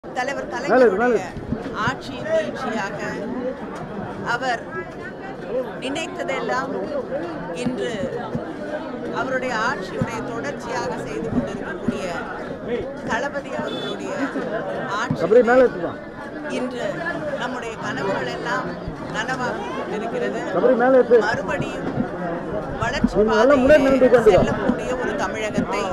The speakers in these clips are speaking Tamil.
தலைவர் மேலே, கலைஞருடைய ஆட்சியின் நீட்சியாக அவர் நினைத்ததெல்லாம் இன்று அவருடைய ஆட்சியுடைய தொடர்ச்சியாக செய்து கொண்டிருக்கக்கூடிய தளபதி அவர்களுடைய அப்படியே மேலே ஆட்சி எடுத்துக்கலாம் இன்று நம்முடைய கனவுகள் எல்லாம் நனவாகி கொண்டிருக்கிறது அப்படியே மேலே எடுத்து மறுபடியும் வளர்ச்சி நீங்க நல்லா முன்னாடி பாதையிலே நின்னுட்டு உட்காந்துக்கோ. செல்லக்கூடிய ஒரு தமிழகத்தை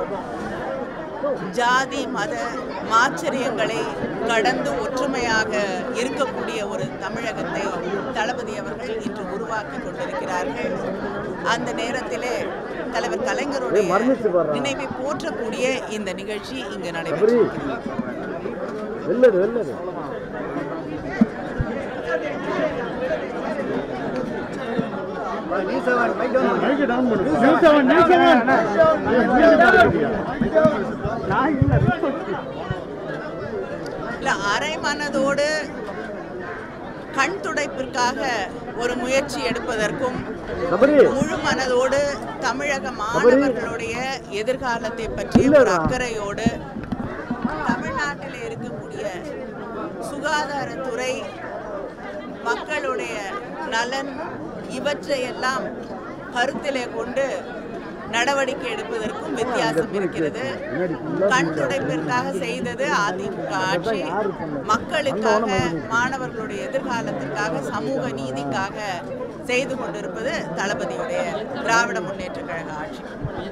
ஜாதி மத மாச்சரியங்களை கடந்து ஒற்றுமையாக இருக்கக்கூடிய ஒரு தமிழகத்தை தளபதி அவர்கள் இன்று உருவாக்கி கொண்டிருக்கிறார்கள் அந்த நேரத்திலே தலைவர் கலைஞருடைய ஏய், மறந்துச்சு பாருடா. நினைவை போற்றக்கூடிய இந்த நிகழ்ச்சி இங்கு சபரி நடைபெற்றிருக்கிறது வெள்ளடு வெள்ளடு மைக்கு டவுன் பண்ணு நியூஸ் செவன் நியூஸ் இல்ல அரை மனதோடு கண் துடைப்பிற்காக ஒரு முயற்சி எடுப்பதற்கும் சபரி முழு மனதோடு தமிழக மாணவர்களுடைய எதிர்காலத்தை பற்றிய ஒரு இல்லடா. அக்கறையோடு தமிழ்நாட்டில் இருக்கக்கூடிய சுகாதாரத்துறை மக்களுடைய நலன் இவற்றையெல்லாம் கருத்திலே கொண்டு நடவடிக்கை எடுப்பதற்கும் வித்தியாசம் இருக்கிறது கண் துடைப்பிற்காக செய்தது அதிமுக ஆட்சி மக்களுக்காக மாணவர்களுடைய எதிர்காலத்திற்காக சமூக நீதிக்காக செய்து கொண்டிருப்பது தளபதியுடைய திராவிட முன்னேற்ற கழக ஆட்சி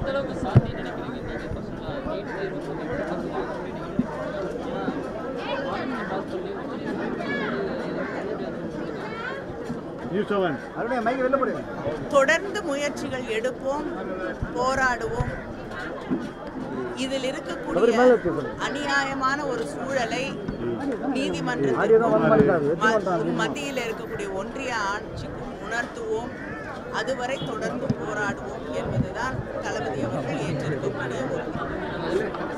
நியூஸ் செவன் அப்படியே மைக்கு வெளில போடுங்க தொடர்ந்து முயற்சிகள் எடுப்போம் போராடுவோம் இதில் சபரி இருக்கக்கூடிய மேலே எடுத்து சொல்லு. அநியாயமான ஒரு சூழலை ஆடியோ தான் வர மாட்டேங்குது நீதிமன்றத்திற்கும் எத்தனை ம- பண்ணுறாங்க மத்தியில் இருக்கக்கூடிய ஒன்றிய ஆட்சிக்கும் உணர்த்துவோம் அதுவரை தொடர்ந்து போராடுவோம் என்பதுதான் தளபதி அவர்கள் ஏற்றிருக்கக்கூடிய ஒரு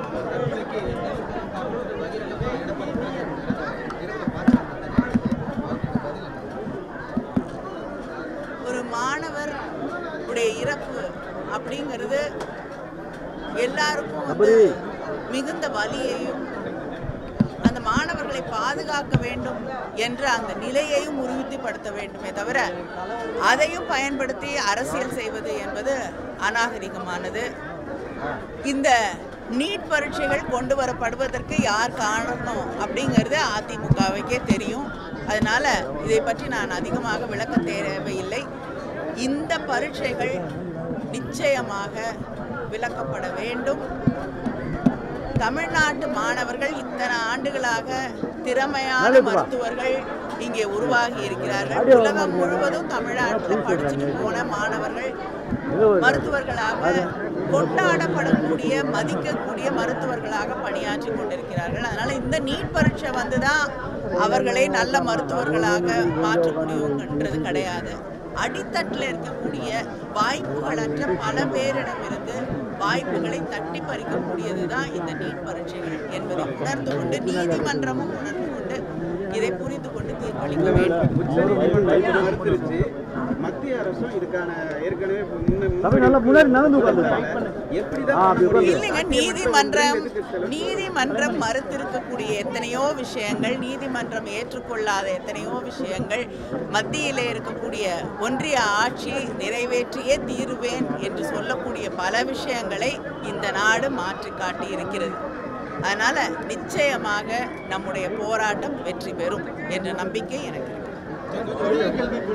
ஒரு மாணவர் உடைய இறப்பு அப்படிங்கிறது எல்லாருக்கும் வந்து மிகுந்த வலியையும் அந்த மாணவர்களை பாதுகாக்க வேண்டும் என்ற அந்த நிலையையும் உறுதிப்படுத்த வேண்டுமே தவிர அதையும் பயன்படுத்தி அரசியல் செய்வது என்பது அநாகரிகமானது இந்த நீட் பரீட்சைகள் கொண்டு வரப்படுவதற்கு யார் காரணம் அப்படிங்கிறது அதிமுகவுக்கே தெரியும் அதனால இதை பற்றி நான் அதிகமாக விளக்க தேவையில்லை இந்த பரீட்சைகள் நிச்சயமாக விளக்கப்பட வேண்டும் தமிழ்நாட்டு மாணவர்கள் இத்தனை ஆண்டுகளாக திறமையான மேலே வா. மருத்துவர்கள் இங்கே உருவாகி இருக்கிறார்கள் ஆடியோ உலகம் வந்து- முழுவதும் தமிழ்நாட்டில் படிச்சுட்டு போன மாணவர்கள் இது ஒரு- மருத்துவர்களாக கொண்டாடப்படக்கூடிய மதிக்கக்கூடிய மருத்துவர்களாக பணியாற்றி கொண்டிருக்கிறார்கள் அதனால இந்த நீட் பரீட்சை வந்துதான் அவர்களை நல்ல மருத்துவர்களாக மாற்ற முடியுங்கிறது கிடையாது அடித்தட்டில் இருக்கக்கூடிய வாய்ப்புகளற்ற பல பேரிடமிருந்து வாய்ப்புகளை தட்டி பறிக்கக்கூடியது தான் இந்த நீட் பரீட்சைகள் என்பதை உணர்ந்து கொண்டு நீதிமன்றமும் உணர்ந்து கொண்டு இதை புரிந்து கொண்டு தீர்ப்பளிக்க வேண்டும் உச்சநீதிமன்றம் மறுத்துருச்சு மத்திய அரசும் இதுக்கான ஏற்கனவே முன்ன- தம்பி, நல்லா முன்னாடி நடந்து உட்காருங்க. எப்படிதான் ஆ, அப்படி உட்காருங்க. இல்லைங்க நீதிமன்றம் நீதிமன்றம் மறுத்திருக்கக்கூடிய எத்தனையோ விஷயங்கள் நீதிமன்றம் ஏற்றுக்கொள்ளாத எத்தனையோ விஷயங்கள் மத்தியிலே இருக்கக்கூடிய ஒன்றிய ஆட்சி நிறைவேற்றியே தீருவேன் என்று சொல்லக்கூடிய பல விஷயங்களை இந்த நாடு மாற்றி காட்டி இருக்கிறது அதனால நிச்சயமாக நம்முடைய போராட்டம் வெற்றி பெறும் என்ற நம்பிக்கை எனக்கு இருக்கு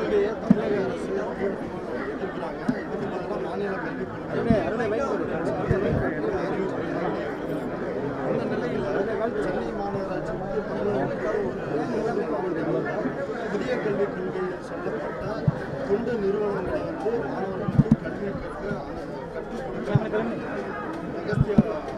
சென்னை மாநகராட்சி வந்து பதினொன்றுக்காக ஒரு புதிய கல்விக் கொள்கை சொல்லப்பட்ட தொண்டு நிறுவனங்களை வந்து மாணவர்களுக்கு கல்வி கற்க கற்றுக் கொடுக்க அகஸ்தியா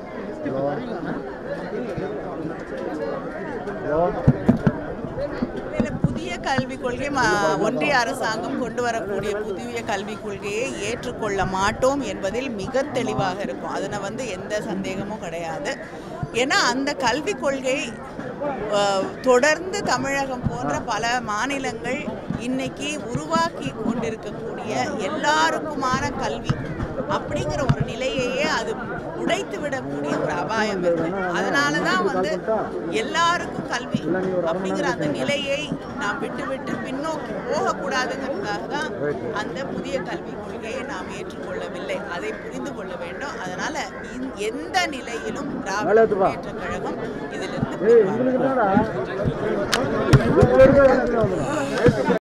இல்ல, புதிய கல்விக் கொள்கை ம- ஒன்றிய அரசாங்கம் கொண்டு வரக்கூடிய புதிய கல்விக் கொள்கையை ஏற்றுக்கொள்ள மாட்டோம் என்பதில் மிக தெளிவாக இருக்கும் அதில் வந்து எந்த சந்தேகமும் கிடையாது ஏன்னா அந்த கல்விக் கொள்கை அஹ், தொடர்ந்து தமிழகம் போன்ற பல மாநிலங்கள் இன்னைக்கு உருவாக்கி கொண்டிருக்கக்கூடிய எல்லாருக்குமான கல்வி அப்படிங்கிற ஒரு நிலையையே அது உடைத்து விடக்கூடிய ஒரு அபாயம் இருக்கு அதனால தான் வந்து எல்லாருக்கும் கல்வி அப்படிங்கிற அந்த நிலையை நாம் விட்டு விட்டு பின்னோக்கி போகக்கூடாதுங்கிறதுக்காக தான் அந்த புதிய கல்விக் கொள்கையை நாம் ஏற்றுக்கொள்ளவில்லை அதை புரிந்து கொள்ள வேண்டும் அதனால இந்த- எந்த நிலையிலும் திராவிட முன்னேற்ற கழகம் இதிலிருந்து ஏய், உங்களுக்கு என்னடா?